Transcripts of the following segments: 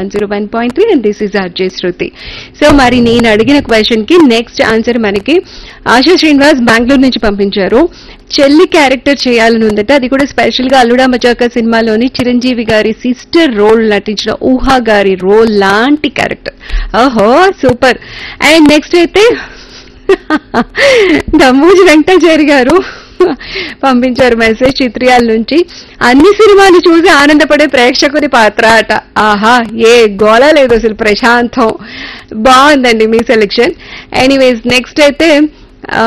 one zero one point three and this is RJ Shruti so మరి నేను అడిగిన question కి నెక్స్ట్ ఆన్సర్ మనకి ఆశా శ్రీనివాస్ బెంగళూరు నుంచి పంపించారు చెల్లి క్యారెక్టర్ చేయాలని ఉందట అది కూడా స్పెషల్ గా అల్లుడా మజాకా సినిమాలోని చిరంజీవి గారి సిస్టర్ రోల్ నటించిన ఊహా గారి రోల్ లాంటి క్యారెక్టర్ ఓహో సూపర్ అండ్ నెక్స్ట్ అయితే దమ్మూజి వెంకటాచారి గారు పంపించారు మెసేజ్ చిత్రియాల నుంచి అన్ని సినిమాలు చూసి ఆనందపడే ప్రేక్షకుడి పాత్ర అట ఆహా ఏ గోళ లేదు అసలు ప్రశాంతం బాగుందండి మీ సెలెక్షన్ ఎనీవేస్ నెక్స్ట్ అయితే ఆ,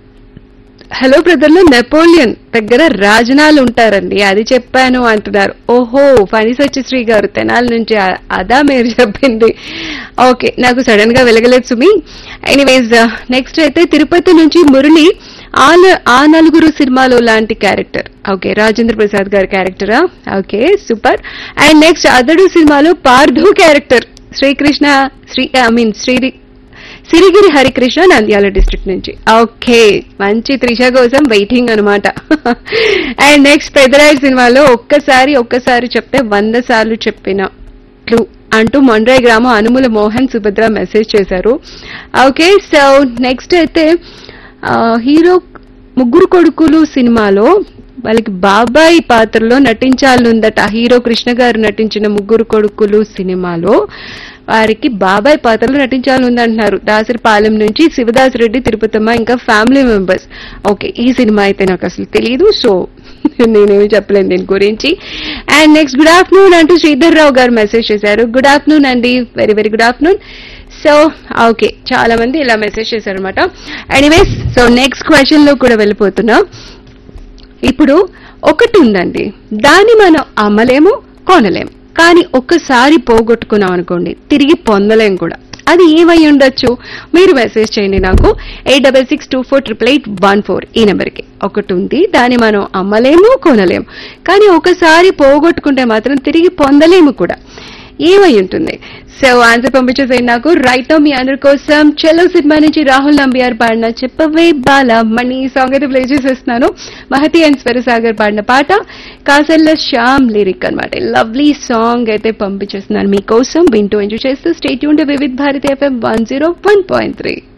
హలో బ్రదర్ లో నెపోలియన్ దగ్గర రాజనాలు ఉంటారండి అది చెప్పాను అంటున్నారు ఓహో ఫణి సత్యశ్రీ గారు తెనాల నుంచి అ- అదా మీరు చెప్పింది ఓకే నాకు సడన్ గా వెలగలేదు సుమి ఎనీవేస్ నెక్స్ట్ అయితే తిరుపతి నుంచి మురళి ఆ న- ఆ నలుగురు సినిమాలో లాంటి క్యారెక్టర్ ఓకే రాజేంద్ర ప్రసాద్ గారి క్యారెక్టరా okay super and next Athadu సినిమాలో Parthu character Srikrishna Sri I mean Sri Sirigiri Harikrishna Nandyal district నుంచి ఓకే మంచి త్రిష కోసం వెయిటింగ్ అనమాట అండ్ నెక్స్ట్ పెదరాయి సినిమాలో ఒక్కసారి ఒక్కసారి చెప్తే వంద సార్లు చెప్పినట్లు అంటూ మొండ్రాయి గ్రామం అనుముల మోహన్ సుభద్ర మెసేజ్ చేశారు ఓకే సో నెక్స్ట్ అయితే ఆ, హీరో ముగ్గురు కొడుకులు సినిమాలో వాళ్ళకి బాబాయ్ పాత్రలో నటించాలనుందట హీరో కృష్ణ గారు నటించిన ముగ్గురు కొడుకులు సినిమాలో వారికి బాబాయ్ పాత్రలో నటించాలనుందంటున్నారు దాసరిపాలెం నుంచి శివదాస్ రెడ్డి తిరుపతమ్మ ఇంకా ఫ్యామిలీ మెంబర్స్ ఓకే ఈ సినిమా అయితే నాకు అసలు తెలియదు సో నేనేమి చెప్పలేను దీని గురించి అండ్ నెక్స్ట్ గుడ్ ఆఫ్టర్నూన్ అంటూ శ్రీధర్ రావు గారు మెసేజ్ చేశారు గుడ్ ఆఫ్టర్నూన్ అండి very very good afternoon so okay చాలా మంది ఇలా మెసేజ్ చేశారు అనమాట ఎనీవేస్ సో నెక్స్ట్ క్వశ్చన్ లో కూడా వెళ్ళిపోతున్నాం ఇప్పుడు ఒకటి ఉందండి దాన్ని మనం అమ్మలేము కొనలేము కానీ ఒక్కసారి పోగొట్టుకున్నాం అనుకోండి తిరిగి పొందలేం కూడా అది ఏమై ఉండొచ్చు మీరు మెసేజ్ చేయండి నాకు eight double six two four triple eight one four ఈ నెంబర్కి ఒకటి ఉంది దాన్ని మనం అమ్మలేము కొనలేము కానీ ఒకసారి పోగొట్టుకుంటే మాత్రం తిరిగి పొందలేము కూడా ఏమై ఉంటుంది సో ఆన్సర్ పంపించేసేయండి నాకు రైట్ మీ అందరి కోసం చెలో సినిమా నుంచి రాహుల్ నంబియార్ పాడిన చెప్పవే బాల మణి ఈ సాంగ్ అయితే ప్లే చేసేస్తున్నాను మహతి అండ్ స్వరసాగర్ పాడిన పాట కాసల్ల శ్యామ్ లిరిక్ అనమాట లవ్లీ సాంగ్ అయితే పంపించేస్తున్నాను మీకోసం వింటూ ఎంజాయ్ చేస్తూ స్టేట్ యూన్ Vividh Bharati FM one zero one point three